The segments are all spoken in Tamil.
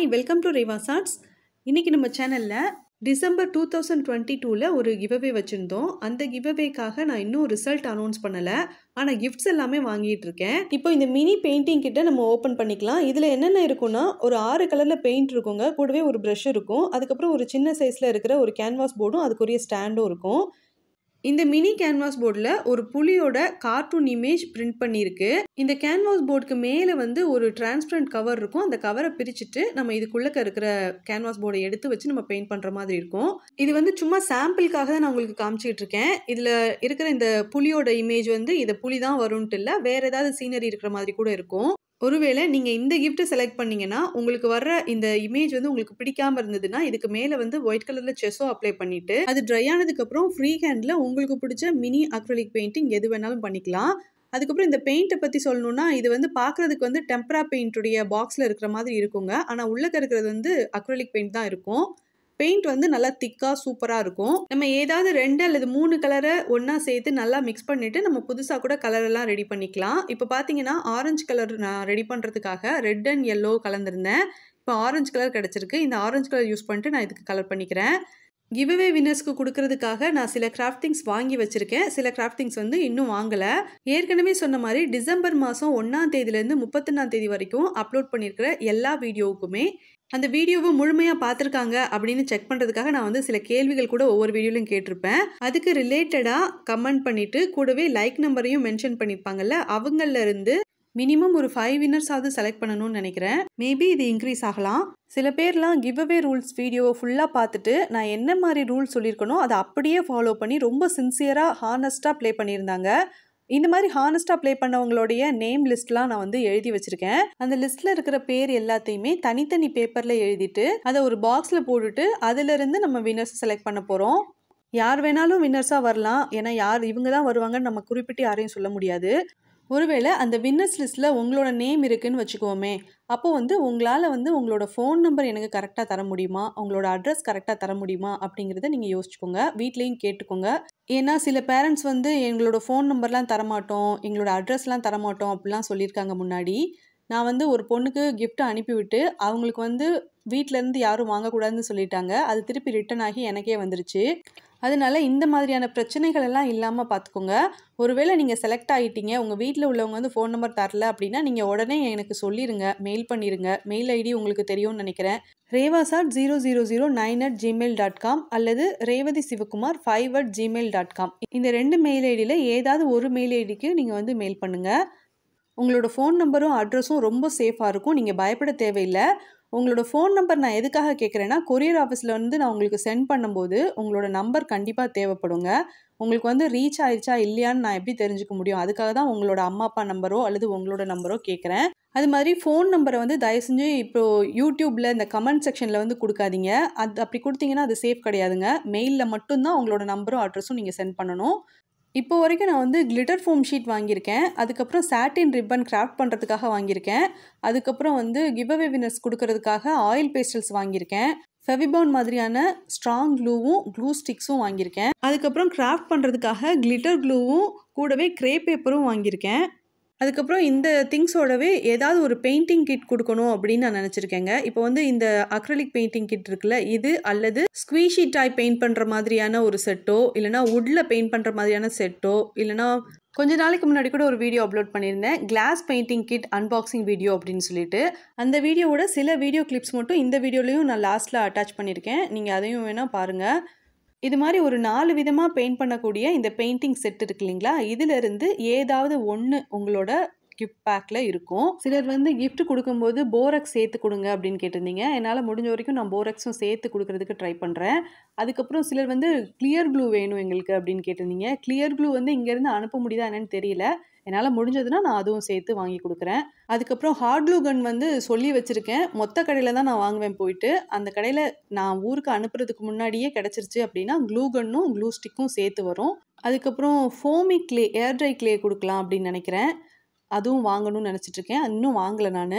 வெல்கம் டு ரேவா சார்ட்ஸ் இன்றைக்கி நம்ம சேனலில் டிசம்பர் டூ தௌசண்ட் டுவெண்ட்டி டூவில் ஒரு கிவ்அவே வச்சுருந்தோம் அந்த கிவ்அவேக்காக நான் இன்னும் ரிசல்ட் அனௌன்ஸ் பண்ணலை ஆனால் கிஃப்ட்ஸ் எல்லாமே வாங்கிட்டு இருக்கேன் இப்போ இந்த மினி பெயிண்டிங் கிட்ட நம்ம ஓப்பன் பண்ணிக்கலாம் இதில் என்னென்ன இருக்குன்னா ஒரு ஆறு கலரில் பெயிண்ட் இருக்குங்க கூடவே ஒரு ப்ரஷ் இருக்கும் அதுக்கப்புறம் ஒரு சின்ன சைஸில் இருக்கிற ஒரு கேன்வாஸ் போர்டும் அதுக்குரிய ஸ்டாண்டும் இருக்கும் இந்த மினி கேன்வாஸ் போர்டில் ஒரு புலியோட கார்ட்டூன் இமேஜ் பிரிண்ட் பண்ணியிருக்கு இந்த கேன்வாஸ் போர்டுக்கு மேலே வந்து ஒரு டிரான்ஸ்பரண்ட் கவர் இருக்கும் அந்த கவரை பிரிச்சுட்டு நம்ம இதுக்குள்ளக்க இருக்கிற கேன்வாஸ் போர்டை எடுத்து வச்சு நம்ம பெயிண்ட் பண்ணுற மாதிரி இருக்கும் இது வந்து சும்மா சாம்பிளுக்காக தான் நான் உங்களுக்கு காமிச்சிட்டு இருக்கேன் இதில் இருக்கிற இந்த புலியோட இமேஜ் வந்து இதை புலி தான் வரும்ன்ட்டு இல்லை வேறு ஏதாவது சீனரி இருக்கிற மாதிரி கூட இருக்கும் ஒருவேளை நீங்கள் இந்த கிஃப்ட்டை செலக்ட் பண்ணீங்கன்னா உங்களுக்கு வர்ற இந்த இமேஜ் வந்து உங்களுக்கு பிடிக்காம இருந்ததுன்னா இதுக்கு மேலே வந்து ஒயிட் கலரில் செஸ்ஸோ அப்ளை பண்ணிட்டு அது ட்ரை ஆனதுக்கப்புறம் ஃப்ரீ ஹேண்டில் உங்களுக்கு பிடிச்ச மினி அக்ரலிக் பெயிண்டிங் எது வேணாலும் பண்ணிக்கலாம் அதுக்கப்புறம் இந்த பெயிண்ட்டை பற்றி சொல்லணும்னா இது வந்து பார்க்குறதுக்கு வந்து டெம்பரா பெயிண்ட்டுடைய பாக்ஸில் இருக்கிற மாதிரி இருக்குங்க ஆனால் உள்ளக்க இருக்கிறது வந்து அக்ரலிக் பெயிண்ட் தான் இருக்கும் பெயிண்ட் வந்து நல்லா திக்காக சூப்பராக இருக்கும் நம்ம ஏதாவது ரெண்டு அல்லது மூணு கலரை ஒன்றா சேர்த்து நல்லா மிக்ஸ் பண்ணிவிட்டு நம்ம புதுசாக கூட கலரெல்லாம் ரெடி பண்ணிக்கலாம் இப்போ பார்த்தீங்கன்னா ஆரஞ்சு கலர் நான் ரெடி பண்ணுறதுக்காக ரெட் அண்ட் எல்லோ கலந்துருந்தேன் இப்போ ஆரஞ்சு கலர் கிடச்சிருக்கு இந்த ஆரஞ்சு கலர் யூஸ் பண்ணிட்டு நான் இதுக்கு கலர் பண்ணிக்கிறேன் கிவ்அவே வின்னர்ஸ்க்கு கொடுக்கறதுக்காக நான் சில கிராஃப்ட் திங்ஸ் வாங்கி வச்சுருக்கேன் சில கிராஃப்ட் திங்ஸ் வந்து இன்னும் வாங்கலை ஏற்கனவே சொன்ன மாதிரி டிசம்பர் மாதம் ஒன்றாம் தேதியிலேருந்து முப்பத்தொன்னாம் தேதி வரைக்கும் அப்லோட் பண்ணியிருக்கிற எல்லா வீடியோவுக்குமே அந்த வீடியோவை முழுமையாக பார்த்துருக்காங்க அப்படின்னு செக் பண்ணுறதுக்காக நான் வந்து சில கேள்விகள் கூட ஒவ்வொரு வீடியோலையும் கேட்டிருப்பேன் அதுக்கு ரிலேட்டடாக கமெண்ட் பண்ணிவிட்டு கூடவே லைக் நம்பரையும் மென்ஷன் பண்ணியிருப்பாங்கல்ல அவங்கள இருந்து மினிமம் ஒரு ஃபைவ் வின்னர்ஸாவது செலக்ட் பண்ணணும்னு நினைக்கிறேன் மேபி இது இன்க்ரீஸ் ஆகலாம் சில பேர்லாம் கிவ் அவே ரூல்ஸ் வீடியோவை ஃபுல்லாக பார்த்துட்டு நான் என்ன மாதிரி ரூல்ஸ் சொல்லியிருக்கனோ அதை அப்படியே ஃபாலோ பண்ணி ரொம்ப சின்சியராக ஹானஸ்ட்டாக ப்ளே பண்ணியிருந்தாங்க இந்த மாதிரி ஹானஸ்ட்டாக ப்ளே பண்ணவங்களுடைய நேம் லிஸ்ட்லாம் நான் வந்து எழுதி வச்சுருக்கேன் அந்த லிஸ்ட்டில் இருக்கிற பேர் எல்லாத்தையுமே தனித்தனி பேப்பரில் எழுதிட்டு அதை ஒரு பாக்ஸில் போட்டுட்டு அதிலிருந்து நம்ம வின்னர்ஸ் செலக்ட் பண்ண போகிறோம் யார் வேணாலும் வின்னர்ஸாக வரலாம் ஏன்னா யார் இவங்க தான் வருவாங்கன்னு நம்ம குறிப்பிட்டு யாரையும் சொல்ல முடியாது ஒருவேளை அந்த வின்னர்ஸ் லிஸ்ட்டில் உங்களோட நேம் இருக்குன்னு வச்சுக்கோமே அப்போ வந்து உங்களால் வந்து உங்களோட ஃபோன் நம்பர் எனக்கு கரெக்டாக தர முடியுமா உங்களோட அட்ரஸ் கரெக்டாக தர முடியுமா அப்படிங்கிறத நீங்கள் யோசிச்சுக்கோங்க வீட்லேயும் கேட்டுக்கோங்க ஏன்னா சில பேரண்ட்ஸ் வந்து எங்களோட ஃபோன் நம்பர்லாம் தரமாட்டோம் எங்களோட அட்ரஸ்லாம் தரமாட்டோம் அப்படிலாம் சொல்லியிருக்காங்க முன்னாடி நான் வந்து ஒரு பொண்ணுக்கு gift அனுப்பிவிட்டு அவங்களுக்கு வந்து வீட்டிலேருந்து யாரும் வாங்கக்கூடாதுன்னு சொல்லிட்டாங்க அது திருப்பி ரிட்டன் ஆகி எனக்கே வந்துருச்சு அதனால இந்த மாதிரியான பிரச்சனைகள் எல்லாம் இல்லாமல் பார்த்துக்கோங்க ஒருவேளை நீங்கள் செலக்ட் ஆகிட்டீங்க உங்கள் வீட்டில் உள்ளவங்க வந்து ஃபோன் நம்பர் தரல அப்படின்னா நீங்கள் உடனே எனக்கு சொல்லிடுங்க மெயில் பண்ணிடுங்க மெயில் ஐடி உங்களுக்கு தெரியும்னு நினைக்கிறேன் ரேவாசாட் zero zero zero nine at Gmail dot com அல்லது Revathi Sivakumar five at Gmail dot com இந்த ரெண்டு மெயில் ஐடியில் ஏதாவது ஒரு மெயில் ஐடிக்கு நீங்கள் வந்து மெயில் பண்ணுங்கள் உங்களோட ஃபோன் நம்பரும் அட்ரஸும் ரொம்ப சேஃபாக இருக்கும் நீங்கள் பயப்பட தேவையில்லை உங்களோட ஃபோன் நம்பர் நான் எதுக்காக கேட்குறேன்னா கொரியர் ஆஃபீஸில் வந்து நான் உங்களுக்கு சென்ட் பண்ணும்போது உங்களோட நம்பர் கண்டிப்பாக தேவைப்படுங்க உங்களுக்கு வந்து ரீச் ஆயிடுச்சா இல்லையான்னு நான் எப்படி தெரிஞ்சுக்க முடியும் அதுக்காக தான் உங்களோட அம்மா அப்பா நம்பரோ அல்லது உங்களோட நம்பரோ கேட்குறேன் அது மாதிரி ஃபோன் நம்பரை வந்து தயவு செஞ்சு இப்போது யூடியூப்பில் இந்த கமெண்ட் செக்ஷனில் வந்து கொடுக்காதீங்க அது அப்படி கொடுத்தீங்கன்னா அது சேஃப் கிடையாதுங்க மெயிலில் மட்டும்தான் உங்களோட நம்பரும் அட்ரஸும் நீங்கள் சென்ட் பண்ணணும் இப்போ வரைக்கும் நான் வந்து கிளிட்டர் ஃபோம் ஷீட் வாங்கியிருக்கேன் அதுக்கப்புறம் சாட்டின் ரிப்பன் கிராஃப்ட் பண்ணுறதுக்காக வாங்கியிருக்கேன் அதுக்கப்புறம் வந்து கிவ் அவே வினர்ஸ் கொடுக்கறதுக்காக ஆயில் பேஸ்டல்ஸ் வாங்கியிருக்கேன் ஃபெவிபான் மாதிரியான ஸ்ட்ராங் க்ளூவும் க்ளூ ஸ்டிக்ஸும் வாங்கியிருக்கேன் அதுக்கப்புறம் கிராஃப்ட் பண்ணுறதுக்காக கிளிட்டர் க்ளூவும் கூடவே க்ரே பேப்பரும் வாங்கியிருக்கேன் அதுக்கப்புறம் இந்த திங்ஸோடவே ஏதாவது ஒரு பெயிண்டிங் கிட் கொடுக்கணும் அப்படின்னு நான் நினச்சிருக்கேங்க இப்போ வந்து இந்த அக்ரலிக் பெயிண்டிங் கிட் இருக்குல்ல இது அல்லது ஸ்குவீஷி டாய் பெயிண்ட் பண்ணுற மாதிரியான ஒரு செட்டோ இல்லைனா வுட்டில் பெயிண்ட் பண்ணுற மாதிரியான செட்டோ இல்லைனா கொஞ்ச நாளைக்கு முன்னாடி கூட ஒரு வீடியோ அப்லோட் பண்ணியிருந்தேன் glass painting kit unboxing video அப்படின்னு சொல்லிட்டு அந்த வீடியோவோட சில வீடியோ கிளிப்ஸ் மட்டும் இந்த வீடியோலையும் நான் லாஸ்ட்டில் அட்டாச் பண்ணியிருக்கேன் நீங்கள் அதையும் வேணால் பாருங்கள் இது மாதிரி ஒரு நாலு விதமாக பெயிண்ட் பண்ணக்கூடிய இந்த பெயிண்டிங் செட் இருக்கு இல்லைங்களா இதிலிருந்து ஏதாவது ஒன்று உங்களோட கிஃப்ட் பேக்கில் இருக்கும் சிலர் வந்து gift கொடுக்கும்போது போரக்ஸ் சேர்த்து கொடுங்க அப்படின்னு கேட்டிருந்தீங்க என்னால் முடிஞ்ச வரைக்கும் நான் போரக்ஸும் சேர்த்து கொடுக்கறதுக்கு ட்ரை பண்ணுறேன் அதுக்கப்புறம் சிலர் வந்து கிளியர் க்ளூ வேணும் எங்களுக்கு அப்படின்னு கேட்டிருந்தீங்க கிளியர் க்ளூ வந்து இங்கேருந்து அனுப்ப முடியுதா என்னன்னு தெரியல என்னால் முடிஞ்சதுன்னா நான் அதுவும் சேர்த்து வாங்கி கொடுக்குறேன் அதுக்கப்புறம் ஹார்ட் க்ளூ கன் வந்து சொல்லி வச்சுருக்கேன் மொத்த கடையில் தான் நான் வாங்குவேன் போயிட்டு அந்த கடையில் நான் ஊருக்கு அனுப்புறதுக்கு முன்னாடியே கிடச்சிருச்சு அப்படின்னா க்ளூ கன்னும் க்ளூ ஸ்டிக்கும் சேர்த்து வரும் அதுக்கப்புறம் foamy clay air dry clay கொடுக்கலாம் அப்படின்னு நினைக்கிறேன் அதுவும் வாங்கணும்னு நினச்சிட்ருக்கேன் இன்னும் வாங்கலை நான்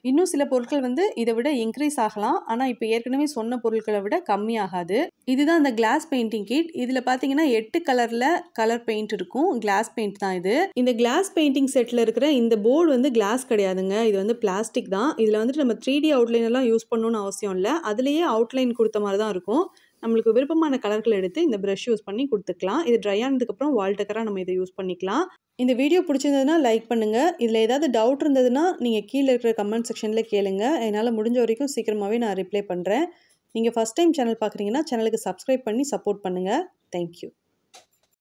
இன்னும் சில பொருட்கள் வந்து இதை விட இன்க்ரீஸ் ஆகலாம் ஆனால் இப்போ ஏற்கனவே சொன்ன பொருட்களை விட கம்மியாகாது இதுதான் அந்த கிளாஸ் பெயிண்டிங் கிட் இதில் பார்த்தீங்கன்னா எட்டு கலரில் கலர் பெயிண்ட் இருக்கும் கிளாஸ் பெயிண்ட் தான் இது இந்த கிளாஸ் பெயிண்டிங் செட்டில் இருக்கிற இந்த போர்டு வந்து கிளாஸ் கிடையாதுங்க இது வந்து பிளாஸ்டிக் தான் இதில் வந்துட்டு நம்ம த்ரீ டி அவுட்லைன் எல்லாம் யூஸ் பண்ணணும்னு அவசியம் இல்லை அதுலேயே அவுட்லைன் கொடுத்த மாதிரி தான் இருக்கும் நம்மளுக்கு விருப்பமான கலர்கள் எடுத்து இந்த ப்ரஷ் யூஸ் பண்ணி கொடுத்துக்கலாம் இது ட்ரை ஆனதுக்கப்புறம் வால் டக்கராக நம்ம இதை யூஸ் பண்ணிக்கலாம் இந்த வீடியோ பிடிச்சிருந்ததுன்னா லைக் பண்ணுங்கள் இதில் ஏதாவது டவுட் இருந்ததுன்னா நீங்கள் கீழே இருக்கிற கமெண்ட் செக்ஷனில் கேளுங்க என்னால் முடிஞ்ச வரைக்கும் சீக்கிரமாகவே நான் ரிப்ளை பண்ணுறேன் நீங்கள் ஃபஸ்ட் டைம் சேனல் பார்க்குறீங்கன்னா சேனலுக்கு சப்ஸ்கிரைப் பண்ணி சப்போர்ட் பண்ணுங்கள் தேங்க்யூ